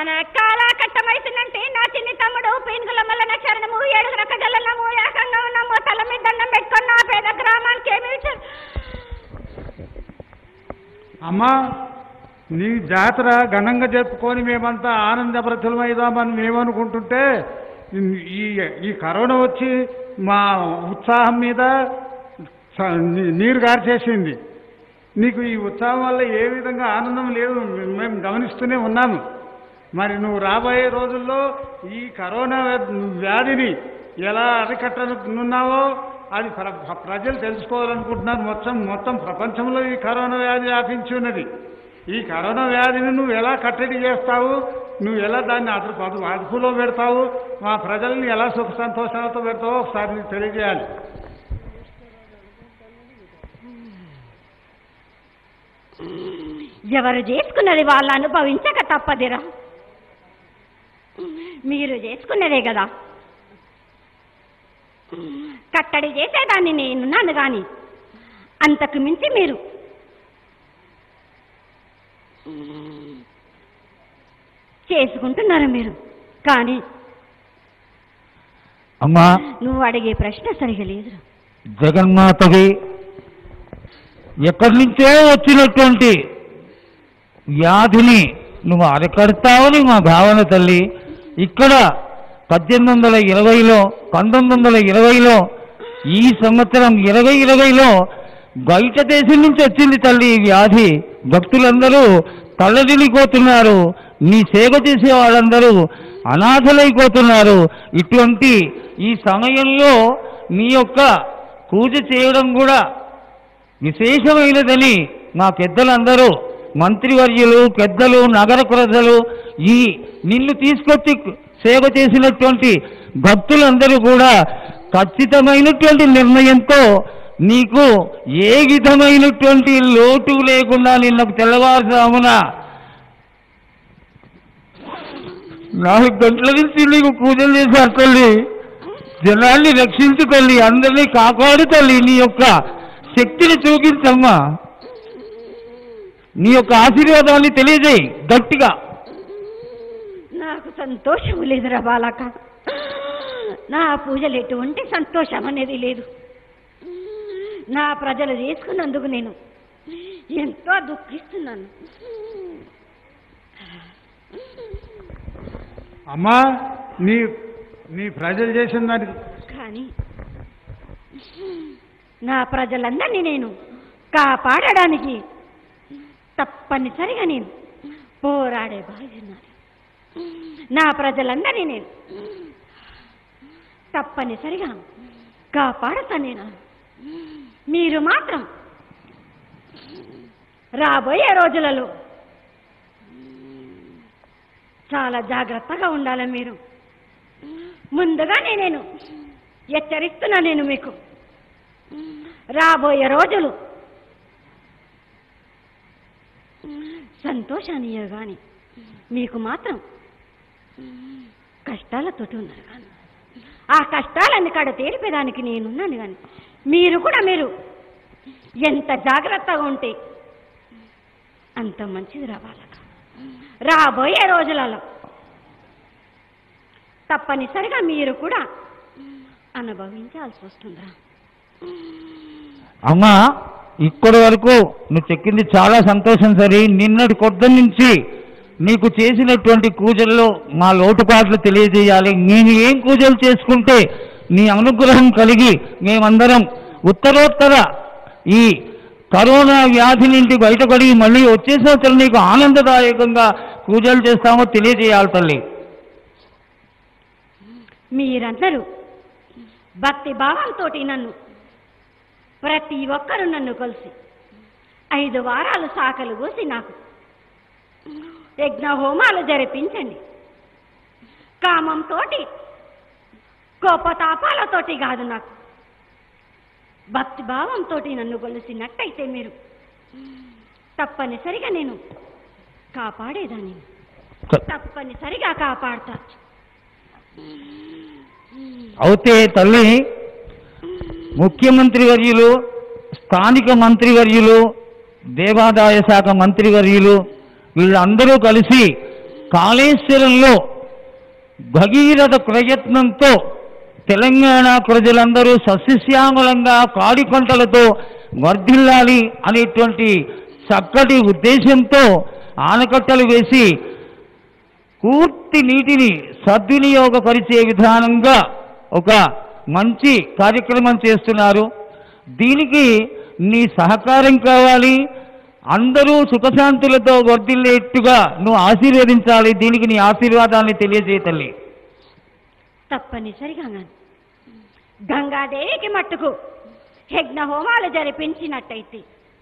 కనకాల కట్టమైతుందంటే నా చిన్ని తమ్ముడు పీనుగుల మల్లన శరణము ఏడుగురు కజలము ఏకంగా ఉన్నాము తల మీద దండం పెట్టుకున్న నా పేద గ్రామానికి ఏమి ఇచ్చారు అమ్మా నీ జాతర ఘనంగా జరుపుకొని మేమంతా ఆనందభ్రతులమైదామని మేమనుకుంటుంటే ఈ ఈ కరోనా వచ్చి మా ఉత్సాహం మీద స- నీ- నీరు గార్చేసింది నీకు ఈ ఉత్సాహం వల్ల ఏ విధంగా ఆనందం లేదు మేము గమనిస్తూనే ఉన్నాము మరి నువ్వు రాబోయే రోజుల్లో ఈ కరోనా వ్యాధిని ఎలా అరికట్టనున్నావో అది ప్ర- ప్ర- ప్రజలు తెలుసుకోవాలనుకుంటున్నారు మొత్తం మొత్తం ప్రపంచంలో ఈ కరోనా వ్యాధి వ్యాపించి ఉన్నది ఈ కరోనా వ్యాధిని నువ్వు ఎలా కట్టడి చేస్తావు నువ్వు ఎలా దాన్ని అదుపు అదుపు అదుపులో పెడతావు మా ప్రజల్ని ఎలా సుఖ సంతోషాలతో పెడతావో ఒకసారి నీకు తెలియజేయాలి ఎవరు చేసుకున్నది వాళ్ళు అనుభవించక తప్పదిరా మీరు చేసుకున్నదే కదా కట్టడి చేసేదాన్ని నేనున్నాను గాని అంతకు మించి మీరు చేసుకుంటున్నారు మీరు కానీ అమ్మా నువ్వు అడిగే ప్రశ్న సరిగా లేదురా జగన్మాతవి ఎక్కడి నుంచే వచ్చినటువంటి వ్యాధిని నువ్వు అరికడతావని మా భావన తల్లి ఇక్కడ పద్దెనిమిది వందల ఇరవైలో పంతొమ్మిది వందల ఇరవైలో ఈ సంవత్సరం ఇరవై ఇరవైలో బయట దేశం నుంచి వచ్చింది తల్లి ఈ వ్యాధి భక్తులందరూ తల్లడిల్లిపోతున్నారు నీ సేవ చేసే వాళ్ళందరూ అనాథలైపోతున్నారు ఇటువంటి ఈ సమయంలో మీ యొక్క పూజ చేయడం కూడా విశేషమైనదని మా పెద్దలందరూ మంత్రివర్యులు పెద్దలు నగర ప్రజలు ఈ నిన్ను తీసుకొచ్చి సేవ చేసినటువంటి భక్తులందరూ కూడా ఖచ్చితమైనటువంటి నిర్ణయంతో నీకు ఏ విధమైనటువంటి లోటు లేకుండా నిన్న తెల్లవారుజామున నాలుగు గంటల నుంచి నీకు పూజలు చేశారు తల్లి జనాన్ని రక్షించు తల్లి అందరినీ కాపాడు తల్లి నీ యొక్క శక్తిని చూపించమ్మా నీ యొక్క ఆశీర్వాదాన్ని తెలియజేయి గట్టిగా నాకు సంతోషం లేదురా బాలక నా పూజలు ఎటువంటి సంతోషం అనేది లేదు నా ప్రజలు చేసుకున్నందుకు నేను ఎంతో దుఃఖిస్తున్నాను అమ్మా నీ నీ ప్రజలు చేసిన దానికి కానీ నా ప్రజలందరినీ నేను కాపాడడానికి తప్పనిసరిగా నేను పోరాడే బాధ్యత నా ప్రజలందరినీ నేను తప్పనిసరిగా కాపాడుతాను నేను మీరు మాత్రం రాబోయే రోజులలో చాలా జాగ్రత్తగా ఉండాలి మీరు ముందుగానే నేను హెచ్చరిస్తున్నా నేను మీకు రాబోయే రోజులు సంతోషాన్ని కానీ మీకు మాత్రం కష్టాలతోటి ఉన్నారు కానీ ఆ కష్టాలన్నీ కాడ తేలిపేదానికి నేనున్నాను కానీ మీరు కూడా మీరు ఎంత జాగ్రత్తగా ఉంటే అంత మంచిది రావాలట రాబోయే రోజులలో తప్పనిసరిగా మీరు కూడా అనుభవించాల్సి వస్తుందిరా అమ్మా ఇప్పటి వరకు నువ్వు చెక్కింది చాలా సంతోషం సరే నిన్నటి కొద్ది నుంచి నీకు చేసినటువంటి పూజల్లో మా లోటుపాట్లు తెలియజేయాలి నేను ఏం పూజలు చేసుకుంటే నీ అనుగ్రహం కలిగి మేమందరం ఉత్తరోత్తర ఈ కరోనా వ్యాధి నుండి బయటపడి మళ్ళీ వచ్చే సంవత్సరం నీకు ఆనందదాయకంగా పూజలు చేస్తామో తెలియజేయాలి తల్లి మీరందరూ భక్తి భావంతో నన్ను ప్రతి ఒక్కరూ నన్ను కలిసి ఐదు వారాలు సాకలు కోసి నాకు యజ్ఞ హోమాలు జరిపించండి కామంతో కోపతాపాలతోటి కాదు నాకు భక్తి భావంతో నన్ను కొలిసినట్టయితే మీరు తప్పనిసరిగా నేను కాపాడేదాన్ని తప్పనిసరిగా కాపాడతా అయితే తల్లి ముఖ్యమంత్రి వర్యులు స్థానిక మంత్రివర్యులు దేవాదాయ శాఖ మంత్రివర్యులు వీళ్ళందరూ కలిసి కాళేశ్వరంలో భగీరథ ప్రయత్నంతో తెలంగాణ ప్రజలందరూ సస్యశ్యామలంగా కాడి పంటలతో వర్ధిల్లాలి అనేటువంటి చక్కటి ఉద్దేశంతో ఆనకట్టలు వేసి పూర్తి నీటిని సద్వినియోగపరిచే విధానంగా ఒక మంచి కార్యక్రమం చేస్తున్నారు దీనికి నీ సహకారం కావాలి అందరూ సుఖశాంతులతో వర్ధిల్లేట్టుగా నువ్వు ఆశీర్వదించాలి దీనికి నీ ఆశీర్వాదాన్ని తెలియజేయ తల్లి తప్పనిసరిగా గాని గంగాదేవికి మట్టుకు యజ్ఞ హోమాలు జరిపించినట్టయితే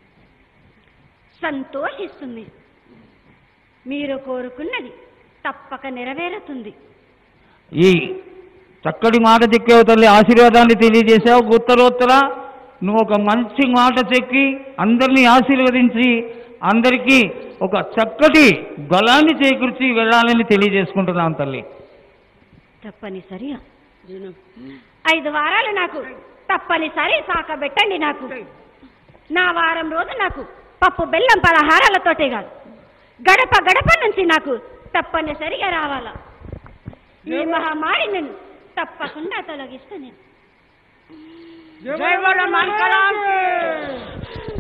సంతోషిస్తుంది మీరు కోరుకున్నది తప్పక నెరవేరుతుంది ఈ చక్కటి మాట చెక్కావు తల్లి ఆశీర్వాదాన్ని తెలియజేశావు ఉత్తరోత్తర నువ్వు ఒక మంచి మాట చెక్కి అందరినీ ఆశీర్వదించి అందరికీ ఒక చక్కటి బలాన్ని చేకూర్చి వెళ్ళాలని తెలియజేసుకుంటున్నాను తల్లి తప్పనిసరిగా ఐదు వారాలు నాకు తప్పనిసరి సాకబెట్టండి నాకు నా వారం రోజు నాకు పప్పు బెల్లం పలహారాలతోటే కాదు గడప గడప నుంచి నాకు తప్పనిసరిగా రావాలా ఈ మహమ్మారి నేను తప్పకుండా తొలగిస్తా నేను జై బోలో మంగళాంకి